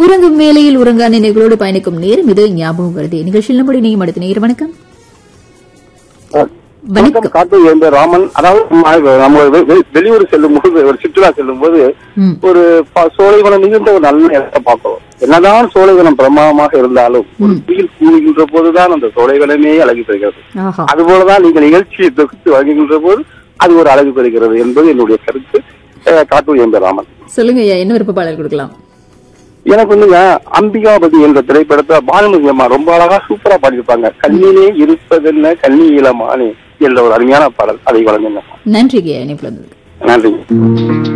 உறங்கும் மேலையில் உறங்கா நினைவுகளோடு பயணிக்கும் நேரம் இது ஞாபகம் வருது நிகழ்ச்சியில் நம்முடைய நீங்க அடுத்த நேரம் வணக்கம் வணக்கம் காட்டு என்ற ராமன் அதாவது நம்ம- நம்ம வெ- வெ- வெளியூர் செல்லும் போது ஒரு சுற்றுலா செல்லும் போது ம், ஒரு ப- சோலைவனம் மிகுந்த ஒரு நல்ல இடத்தை பார்க்கிறோம் என்னதான் சோலைவனம் பிரமாதமாக இருந்தாலும் ஒரு வெயில் கூறுகின்ற போதுதான் அந்த சோலைவனமே அழகு பெறுகிறது ஆஹா அதுபோலதான் நீங்க நிகழ்ச்சியை தொகுத்து வழங்குகின்ற போது அது ஒரு அழகு பெறுகிறது என்பது என்னுடைய கருத்து அஹ், காட்டூர் என்ற ராமன் சொல்லுங்க ஐயா என்ன விருப்ப பாடல் கொடுக்கலாம் எனக்கு வந்துங்க அம்பிகாபதி என்ற திரைப்படத்தை பானுமதி அம்மா ரொம்ப அழகா சூப்பரா பாடியிருப்பாங்க கண்ணிலே இருப்பதென்ன கண்ணி இளமானே என்ற ஒரு அருமையான பாடல் அதை வழங்குங்க நன்றிங்க இணைப்புல இருந்ததுக்கு நன்றி